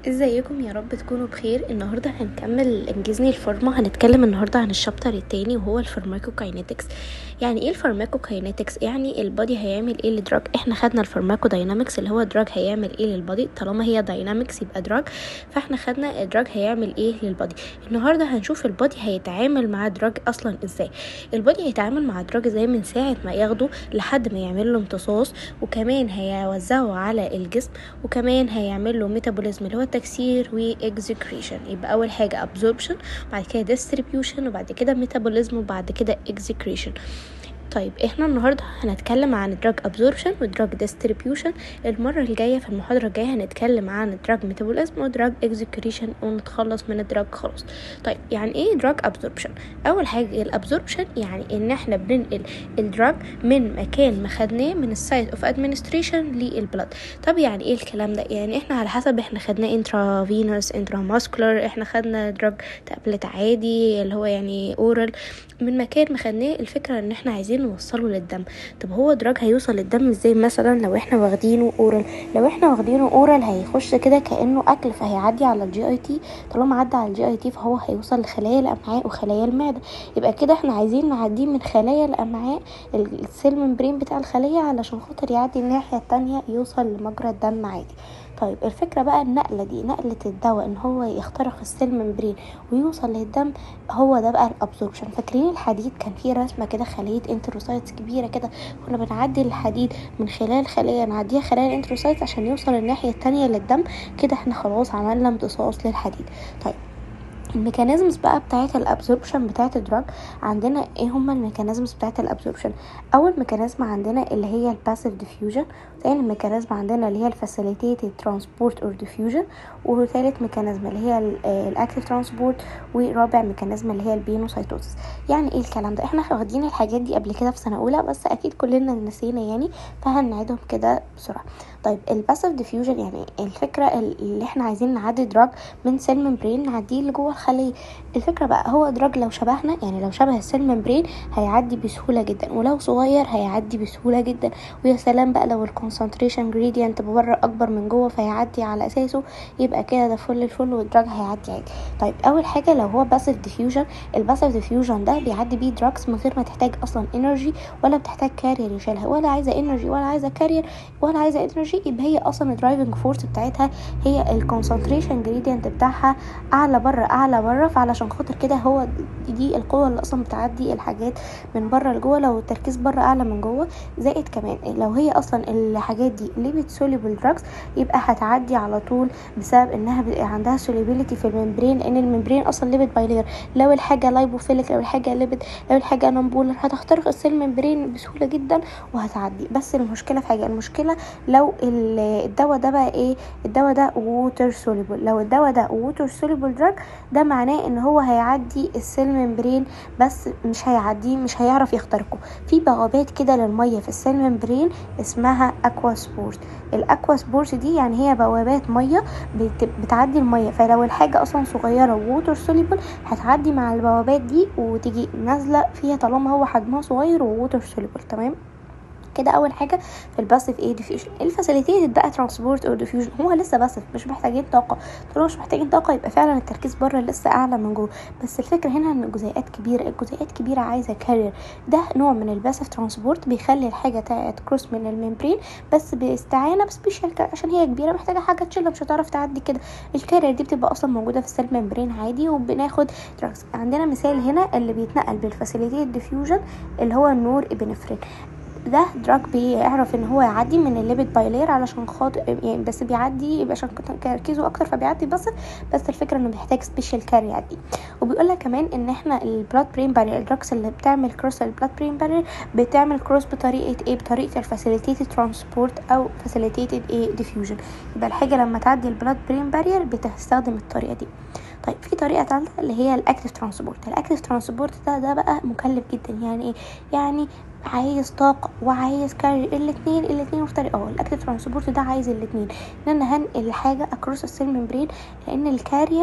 ازيكم يا رب تكونوا بخير النهارده هنكمل انجزني الفارما هنتكلم النهارده عن الشابتر التاني وهو الفارماكوكاينetics يعني ايه الفارماكوكاينetics يعني البادي هيعمل ايه للدراج احنا خدنا الفارماكو داينامكس اللي هو الدراج هيعمل ايه للبادي طالما هي داينامكس يبقى دراج فاحنا خدنا الدراج هيعمل ايه للبادي النهارده هنشوف البادي هيتعامل مع الدراج اصلا ازاي البادي هيتعامل مع الدراج ازاي من ساعه ما ياخده لحد ما يعمل له امتصاص وكمان هيوزعه على الجسم وكمان هيعمل له ميتابوليزم اللي هو التكسير واكزكريشن يبقى اول حاجه absorption بعد كده distribution وبعد كده ميتابوليزم وبعد كده execretion طيب احنا النهارده هنتكلم عن الدراج ابزوربشن والدراج ديستريبيوشن المره الجايه في المحاضره الجايه هنتكلم عن الدراج ميتابوليزم ودراج اكزيكريشن ونتخلص من الدراج خلاص طيب يعني ايه دراج ابزوربشن اول حاجه الابزوربشن يعني ان احنا بننقل الدراج من مكان ما خدناه من السايت اوف ادمنستريشن للبلد طب يعني ايه الكلام ده يعني احنا على حسب احنا خدناه انترا فينوس انترا ماسكولار احنا خدنا دراج تابلت عادي اللي هو يعني اورال من مكان ما خدناه الفكره ان احنا عايزين نوصله للدم طب هو دراج هيوصل للدم ازاي مثلا لو احنا واخدينه اورال لو احنا واخدينه اورال هيخش كده كانه اكل فهيعدي على الجي اي تي طالما عدى على الجي اي تي فهو هيوصل لخلايا الامعاء وخلايا المعده يبقى كده احنا عايزين نعديه من خلايا الامعاء السيل ممبرين بتاع الخليه علشان خاطر يعدي الناحيه التانية يوصل لمجرى الدم عادي طيب الفكرة بقى النقلة دي نقلة الدواء ان هو يخترق السيل ممبرين ويوصل للدم هو ده بقى الابزوربشن فاكرين الحديد كان فيه رسمة كده خلية انتروسايتس كبيرة كده كنا بنعدي الحديد من خلال خلية نعديها خلال الانتروسايتس عشان يوصل الناحية التانية للدم كده احنا خلاص عملنا امتصاص للحديد طيب الميكانيزمز بقى بتاعت الابزوربشن بتاعت الدراج عندنا ايه هما الميكانيزمز بتاعت الابزوربشن اول ميكانيزم عندنا اللي هي الباسيف ديفيوجن تاني ميكانيزم عندنا اللي هي الفاسيليتيتد ترانسبورت اور ديفيوجن وثالث ميكانيزم اللي هي الاكتيف ترانسبورت ورابع ميكانيزم اللي هي البينوسايتوسيس يعني ايه الكلام ده احنا واخدين الحاجات دي قبل كده في سنه اولى بس اكيد كلنا نسينا يعني فهنعيدهم كده بسرعه طيب الباسيف ديفيوجن يعني الفكره اللي احنا عايزين نعدي دراج من سيل ممبرين نعديه لجوه الخليه الفكره بقى هو دراج لو شبهنا يعني لو شبه السيل ممبرين هيعدي بسهوله جدا ولو صغير هيعدي بسهوله جدا ويا سلام بقى لو الكونسنتريشن جريدينت بره اكبر من جوه فيعدي على اساسه يبقى كده ده فل الفل والدراج هيعدي عادي طيب اول حاجه لو هو باسيف ديفيوجن الباسيف ديفيوجن ده بيعدي بيه دراجز من غير ما تحتاج اصلا انرجي ولا بتحتاج كارير يشيلها ولا عايزه انرجي ولا عايزه كارير ولا عايزه انرجي يبقى هي اصلا الدرايفنج فورس بتاعتها هي الكونسنتريشن جريدينت بتاعها اعلى بره اعلى بره فعلشان خاطر كده هو دي القوه اللي اصلا بتعدي الحاجات من بره لجوه لو التركيز بره اعلى من جوه زائد كمان لو هي اصلا الحاجات دي ليبيد سوليبل دراجز يبقى هتعدي على طول بسبب انها عندها سوليبيليتي في الممبرين لان الممبرين اصلا ليبيد بايلير لو الحاجه لايبوفيليك لو الحاجه ليبيد لو الحاجه نمبولر هتخترق السيل ممبرين بسهوله جدا وهتعدي بس المشكله في حاجه المشكله لو الدواء ده بقى ايه الدواء ده ووتر سوليبل لو الدواء ده ووتر سوليبل دراج ده معناه ان هو هيعدي السيل ممبرين بس مش هيعديه مش هيعرف يخترقه في بوابات كده للميه في السيل ممبرين اسمها اكوا سبورت الاكوا سبورت دي يعني هي بوابات ميه بتعدي الميه فلو الحاجه اصلا صغيره ووتر سوليبل هتعدي مع البوابات دي وتيجي نازله فيها طالما هو حجمها صغير ووتر سوليبل تمام كده اول حاجه في الباسيف ايه ديفيوجن الفاسيليتيتد بقى ترانسبورت او ديفيوجن هو لسه باسيف مش محتاجين طاقه طالما مش محتاجين طاقه يبقى فعلا التركيز بره لسه اعلى من جوه بس الفكره هنا ان الجزيئات كبيره الجزيئات كبيره عايزه كارير ده نوع من الباسيف ترانسبورت بيخلي الحاجه تكروس من الممبرين بس باستعانه بسبيشال عشان هي كبيره محتاجه حاجه تشيلها مش هتعرف تعدي كده الكارير دي بتبقى اصلا موجوده في السيل ممبرين عادي وبناخد دراجز عندنا مثال هنا اللي بيتنقل بالفاسيليتيتد ديفيوجن اللي هو النور ابنفرين ده دراج بيعرف ان هو يعدي من الليبيد بايلير علشان خاطر يعني بس بيعدي يبقى عشان تركيزه اكتر فبيعدي بس بس الفكره انه بيحتاج سبيشال كاري يعدي وبيقول لك كمان ان احنا البلاد برين بارير الدراجز اللي بتعمل كروس البلاد برين بارير بتعمل كروس بطريقه ايه بطريقه الفاسيليتيتد ترانسبورت او فاسيليتيتد ايه ديفيوجن يبقى الحاجه لما تعدي البلاد برين بارير بتستخدم الطريقه دي طيب في طريقه ثالثه اللي هي الاكتيف ترانسبورت الاكتيف ترانسبورت ده ده بقى مكلف جدا يعني ايه يعني عايز طاقة وعايز كارير الاتنين الاتنين مختلف اه الاكتيف ترانسبورت ده عايز الاتنين ان انا هنقل الحاجة اكروس السيل ممبرين لان الكارير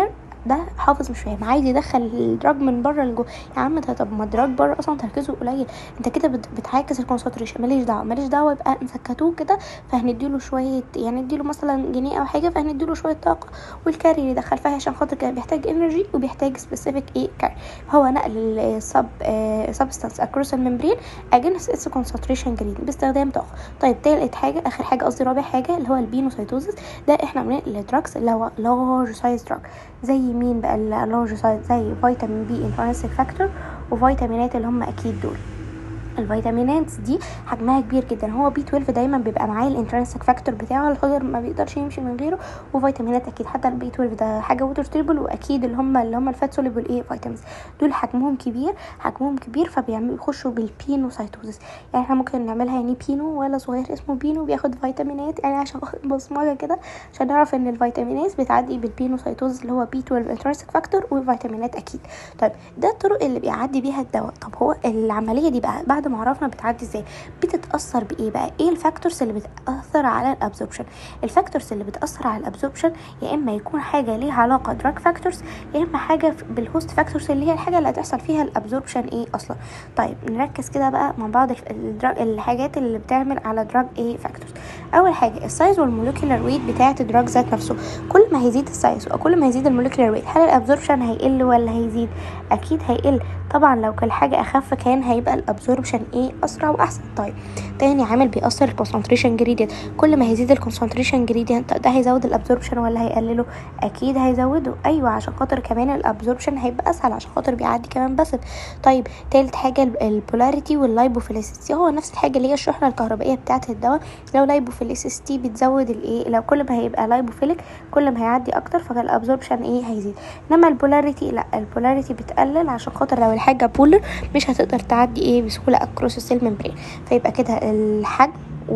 ده حافظ مش فاهم عايز يدخل الدراج من بره لجوه يا عم ده طب ما الدراج بره اصلا تركيزه قليل انت كده بتعاكس الكونسنتريشن ماليش دعوه ماليش دعوه يبقى نسكتوه كده فهنديله شويه يعني نديله مثلا جنيه او حاجه فهنديله شويه طاقه والكاري اللي دخل فيها عشان خاطر كده بيحتاج انرجي وبيحتاج سبيسيفيك ايه كاري هو نقل السب سبستانس اكروس الممبرين اجينست اتس كونسنتريشن جريد باستخدام طاقه طيب تالت حاجه اخر حاجه قصدي رابع حاجه اللي هو البينوسيتوزس ده احنا بننقل الدراكس اللي هو لارج سايز دراج زي مين بقى اللارج سايز زي فيتامين بي انترنسك فاكتور وفيتامينات اللي هم اكيد دول الفيتامينات دي حجمها كبير جدا هو بي 12 دايما بيبقى معاه الانترنسك فاكتور بتاعه الحجر ما بيقدرش يمشي من غيره وفيتامينات اكيد حتى البي 12 ده حاجه ووتر ستيبل واكيد اللي هم اللي هم الفات سوليبل ايه فيتامينز دول حجمهم كبير حجمهم كبير فبيعملوا يخشوا بالبينوسايتوزس يعني احنا ممكن نعملها يعني بينو ولا صغير اسمه بينو بياخد فيتامينات يعني عشان بصمجه كده عشان نعرف ان الفيتامينات بتعدي بالبينوسايتوزس اللي هو بي 12 انترنسك فاكتور وفيتامينات اكيد طيب ده الطرق اللي بيعدي بيها الدواء طب هو العمليه دي بقى بعد ما عرفنا بتعدي ازاي بتتاثر بايه بقى ايه الفاكتورز اللي بتاثر على الابزوربشن الفاكتورز اللي بتاثر على الابزوربشن يا اما يكون حاجه ليها علاقه دراج فاكتورز يا اما حاجه بالهوست فاكتورز اللي هي الحاجه اللي هتحصل فيها الابزوربشن ايه اصلا طيب نركز كده بقى مع بعض الدراج الحاجات اللي بتعمل على دراج ايه فاكتورز اول حاجه السايز والمولكيولار ويت بتاعه الدراج ذات نفسه كل ما هيزيد السايز وكل ما يزيد المولكيولار ويت هل الابزوربشن هيقل ولا هيزيد اكيد هيقل طبعا لو كل حاجه اخف كان هيبقى الابزوربشن ايه اسرع واحسن طيب تاني عامل بيأثر الكونسنتريشن جريدينت كل ما هيزيد الكونسنتريشن جريدينت ده هيزود الابزوربشن ولا هيقلله اكيد هيزوده ايوه عشان خاطر كمان الابزوربشن هيبقى اسهل عشان خاطر بيعدي كمان بس طيب تالت حاجه البولاريتي واللايبوفيليسيتي هو نفس الحاجه اللي هي الشحنه الكهربائيه بتاعه الدواء لو لايبوفيليسيتي بتزود الايه لو كل ما هيبقى لايبوفيليك كل ما هيعدي اكتر فالابزوربشن ايه هيزيد انما البولاريتي لا البولاريتي بتقلل عشان خاطر لو الحاجه بولر مش هتقدر تعدي ايه بسهوله اكروس السيل ممبرين فيبقى كده الحجم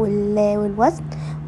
والوزن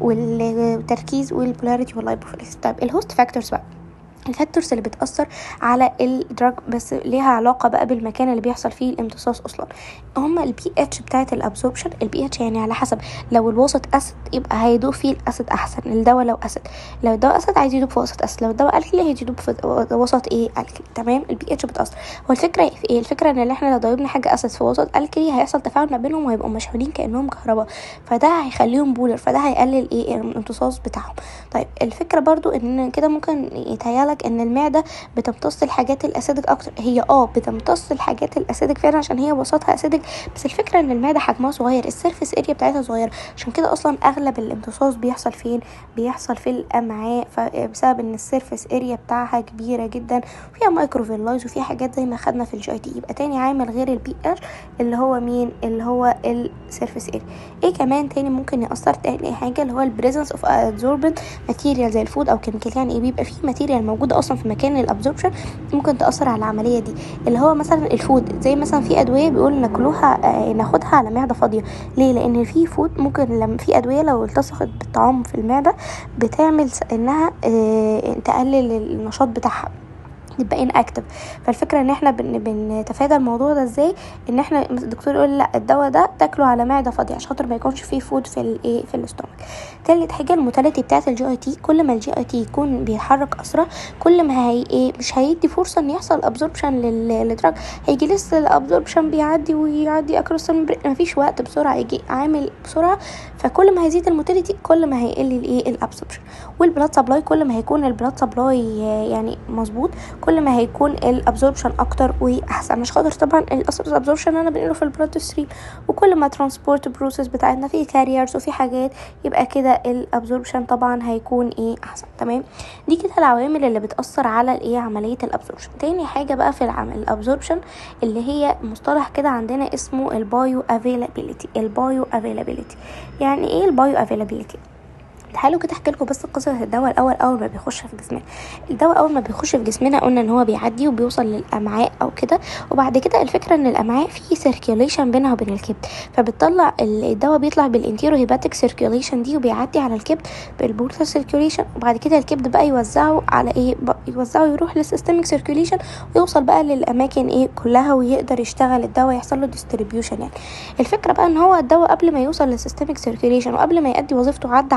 والتركيز والبولاريتي واللايبوفيليس طيب الهوست فاكتورز بقى الفاكتورز اللي بتأثر على الدراج بس ليها علاقة بقى بالمكان اللي بيحصل فيه الامتصاص أصلا هما البي اتش بتاعت الابزوربشن البي اتش يعني على حسب لو الوسط أسد يبقى هيدوب فيه الأسد أحسن الدواء لو أسد لو الدواء أسد عايز يدوب في وسط أسد لو الدواء ألكلي هيدوب في وسط إيه ألكلي تمام البي اتش بتأثر هو الفكرة في إيه الفكرة إن احنا لو ضربنا حاجة أسد في وسط ألكلي هيحصل تفاعل ما بينهم وهيبقوا مشحونين كأنهم كهرباء فده هيخليهم بولر فده هيقلل إيه الامتصاص بتاعهم طيب الفكرة برضو إن كده ممكن يتهيألك ان المعده بتمتص الحاجات الاسيدك اكتر هي اه بتمتص الحاجات الاسيدك فعلا عشان هي وسطها اسيدك بس الفكره ان المعده حجمها صغير السيرفيس اريا بتاعتها صغيره عشان كده اصلا اغلب الامتصاص بيحصل فين بيحصل في الامعاء بسبب ان السيرفيس اريا بتاعها كبيره جدا وفيها مايكروفيلايز وفيها حاجات زي ما خدنا في الجي تي يبقى تاني عامل غير البي اتش اللي هو مين اللي هو السيرفيس اريا ايه كمان تاني ممكن ياثر تاني حاجه اللي هو البريزنس اوف ادزوربنت ماتيريال زي الفود او كيميكال يعني ايه بيبقى فيه ماتيريال موجوده اصلا في مكان الابزوربشن ممكن تاثر على العمليه دي اللي هو مثلا الفود زي مثلا في ادويه بيقول ناكلوها آه ناخدها على معده فاضيه ليه لان في فود ممكن لما في ادويه لو التصقت بالطعام في المعده بتعمل انها آه تقلل النشاط بتاعها نبقى ان اكتف فالفكره ان احنا بن بنتفادى الموضوع ده ازاي ان احنا الدكتور يقول لا الدواء ده تاكله على معده فاضيه عشان خاطر ما يكونش فيه فود في الايه في الاستومك تالت حاجه الموتاليتي بتاعه الجي اي تي كل ما الجي اي تي يكون بيتحرك اسرع كل ما هي ايه مش هيدي فرصه ان يحصل ابزوربشن للدراج هيجي لسه الابزوربشن بيعدي ويعدي اكروس مفيش وقت بسرعه يجي عامل بسرعه فكل ما هيزيد الموتاليتي كل ما هيقل الايه الابزوربشن والبلاد سبلاي كل ما هيكون البلاد سبلاي يعني مظبوط كل ما هيكون الابزوربشن اكتر واحسن مش خاطر طبعا الابزوربشن انا بنقله في البلاد ستريم وكل ما ترانسبورت بروسيس بتاعتنا في كاريرز وفي حاجات يبقى كده الابزوربشن طبعا هيكون ايه احسن تمام دي كده العوامل اللي بتاثر على الايه عمليه الابزوربشن تاني حاجه بقى في العمل الابزوربشن اللي هي مصطلح كده عندنا اسمه البايو افيلابيليتي البايو افيلابيليتي يعني ايه البايو افيلابيليتي تعالوا كده احكي لكم بس قصه الدواء الاول اول ما بيخش في جسمنا الدواء اول ما بيخش في جسمنا قلنا ان هو بيعدي وبيوصل للامعاء او كده وبعد كده الفكره ان الامعاء في سيركيوليشن بينها وبين الكبد فبتطلع الدواء بيطلع بالانتيرو هيباتيك سيركيوليشن دي وبيعدي على الكبد بالبورتال سيركيوليشن وبعد كده الكبد بقى يوزعه على ايه يوزعه يروح للسيستميك سيركيوليشن ويوصل بقى للاماكن ايه كلها ويقدر يشتغل الدواء يحصل له ديستريبيوشن يعني الفكره بقى ان هو الدواء قبل ما يوصل للسيستميك سيركيوليشن وقبل ما يؤدي وظيفته عدى على ايه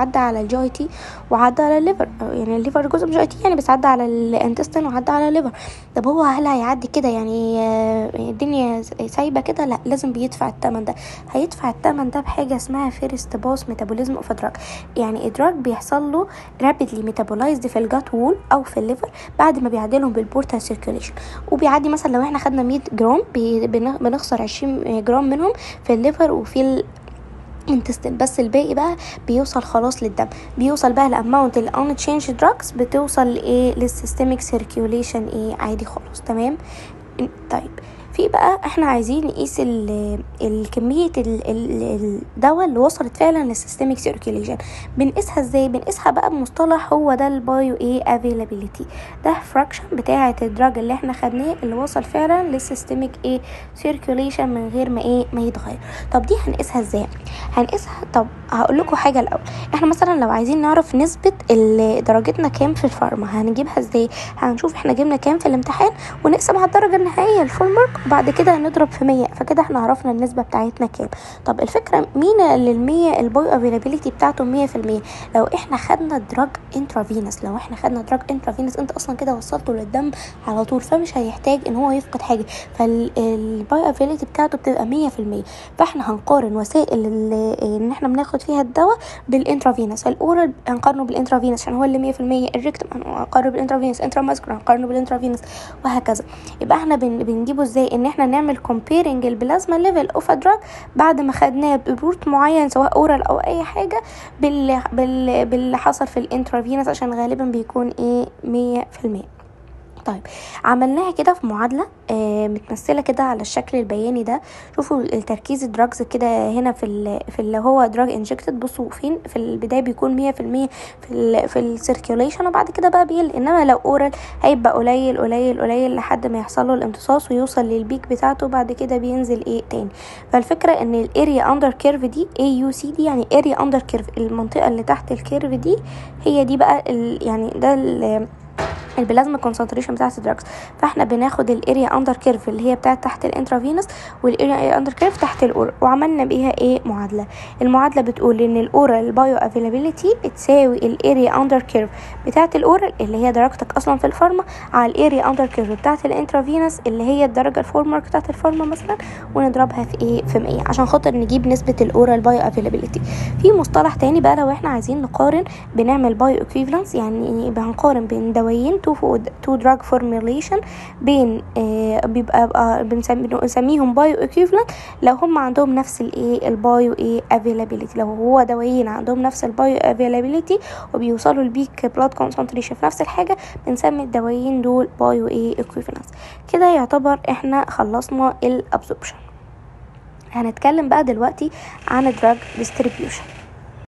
عدى على الجي اي تي وعدى على الليفر يعني الليفر جزء من الجي اي تي يعني بس عدى على الانتستين وعدى على الليفر طب هو هل هيعدي كده يعني آه، الدنيا سايبه كده لا لازم بيدفع الثمن ده هيدفع الثمن ده بحاجه اسمها فيرست باس ميتابوليزم اوف دراج يعني ادراج بيحصل له رابيدلي ميتابولايزد في الجات وول او في الليفر بعد ما بيعدلهم بالبورتال سيركيوليشن وبيعدي مثلا لو احنا خدنا 100 جرام بنخسر 20 جرام منهم في الليفر وفي انتستين بس الباقي بقى بيوصل خلاص للدم بيوصل بقى لاماونت الان تشينج دراجز بتوصل لايه للسيستميك سيركيوليشن ايه عادي خالص تمام طيب في بقى احنا عايزين نقيس الكمية الدواء اللي وصلت فعلا للسيستميك سيركيوليشن بنقيسها ازاي بنقيسها بقى بمصطلح هو ده البايو ايه افيلابيليتي ده فراكشن بتاعة الدراج اللي احنا خدناه اللي وصل فعلا للسيستميك ايه سيركيوليشن من غير ما ايه ما يتغير طب دي هنقيسها ازاي هنقيسها طب هقول لكم حاجه الاول احنا مثلا لو عايزين نعرف نسبه درجتنا كام في الفارما هنجيبها ازاي هنشوف احنا جبنا كام في الامتحان ونقسم على الدرجه النهائيه الفول مارك وبعد كده نضرب في 100 فكده احنا عرفنا النسبه بتاعتنا كام طب الفكره مين اللي ال100 البوي افيلابيلتي بتاعته 100% لو احنا خدنا دراج انترافينس لو احنا خدنا دراج انترافينس انت اصلا كده وصلته للدم على طول فمش هيحتاج ان هو يفقد حاجه فالبوي افيلابيلتي بتاعته بتبقى 100% فاحنا هنقارن وسائل ان احنا بناخد في فيها الدواء بالانترافينوس الاورال هنقارنه بالانترافينوس عشان هو اللي 100% الريكتوم هنقارنه بالانترافينوس انتراماسكولار هنقارنه بالانترافينوس وهكذا يبقى احنا بن بنجيبه ازاي ان احنا نعمل كومبيرنج البلازما ليفل اوف دراج بعد ما خدناه بروت معين سواء اورال او اي حاجه باللي, باللي, باللي حصل في الانترافينوس عشان غالبا بيكون ايه 100% طيب عملناها كده في معادله آه متمثله كده على الشكل البياني ده شوفوا التركيز الدراجز كده هنا في في اللي هو دراج انجكتد بصوا فين في البدايه بيكون مية في المية في ال في السيركيوليشن وبعد كده بقى بيقل انما لو اورال هيبقى قليل قليل قليل لحد ما يحصل له الامتصاص ويوصل للبيك بتاعته وبعد كده بينزل ايه تاني فالفكره ان الاريا اندر كيرف دي اي يو سي دي يعني اريا اندر كيرف المنطقه اللي تحت الكيرف دي هي دي بقى يعني ده البلازما كونسنتريشن بتاعت الدراجز فاحنا بناخد الاريا اندر كيرف اللي هي بتاعت تحت الانترافينوس والاريا اندر كيرف تحت الاورال وعملنا بيها ايه معادله المعادله بتقول ان الاورال بايو افيلابيلتي بتساوي الاريا اندر كيرف بتاعت الاورال اللي هي درجتك اصلا في الفارما على الاريا اندر كيرف بتاعت الانترافينوس اللي هي الدرجه الفور مارك بتاعت الفارما مثلا ونضربها في ايه في 100 عشان خاطر نجيب نسبه الاورال بايو افيلابيلتي في مصطلح تاني بقى لو احنا عايزين نقارن بنعمل بايو اكويفالنس يعني هنقارن بين دوايين تو فود تو دراج فورميوليشن بين آه بيبقى بنسميهم بايو ايكويفالنت لو هم عندهم نفس الايه البايو ايه افيلابيلتي لو هو دوايين عندهم نفس البايو افيلابيلتي وبيوصلوا البيك بلاد كونسنتريشن في نفس الحاجه بنسمي الدوايين دول بايو ايه ايكويفالنت كده يعتبر احنا خلصنا الابسوربشن هنتكلم بقى دلوقتي عن الدراج ديستريبيوشن